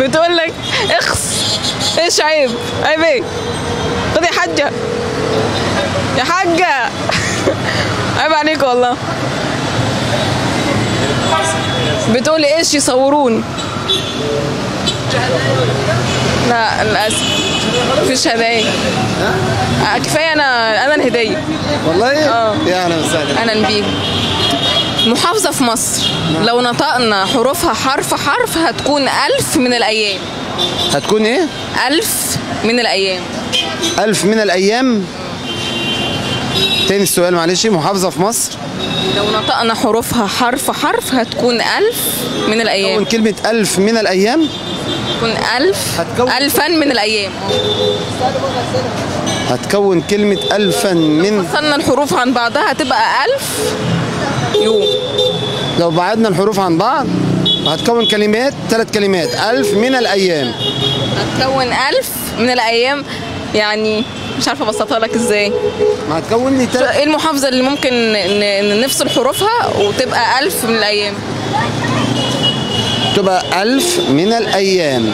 بتقول لك اخس ايش عيب عيب ايه خد يا حاجه يا حاجه عيب عليك والله بتقول ايش يصورون لا للاسف مفيش هدايا آه، كفايه انا انا الهديه والله آه. يا اهلا وسهلا اهلا بيك محافظة في مصر لو نطقنا حروفها حرف حرف هتكون ألف من الأيام هتكون ايه؟ ألف من الأيام ألف من الأيام تاني السؤال معلش محافظة في مصر لو نطقنا حروفها حرف حرف هتكون ألف من تكون الأيام كلمة ألف من الأيام تكون ألف هتكون- ألفا من الأيام هتكون كلمة ألفا من فصلنا الحروف عن بعضها هتبقى ألف يوم لو بعدنا الحروف عن بعض هتكون كلمات ثلاث كلمات ألف من الأيام هتكون ألف من الأيام يعني مش عارفة أبسطها لك إزاي ما هتكون لي ثلاث ايه المحافظة اللي ممكن ن- ن- نفصل حروفها وتبقى ألف من الأيام تبقى ألف من الأيام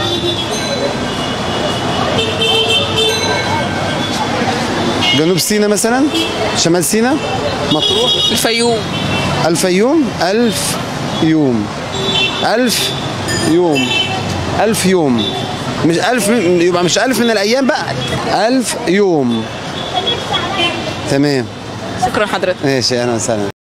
جنوب سيناء مثلا شمال سيناء مطروح الفيوم الفيوم ألف يوم ألف يوم ألف يوم مش ألف يبقى مش ألف من الأيام بقى ألف يوم تمام شكرا حضرتك ماشي أهلا وسهلا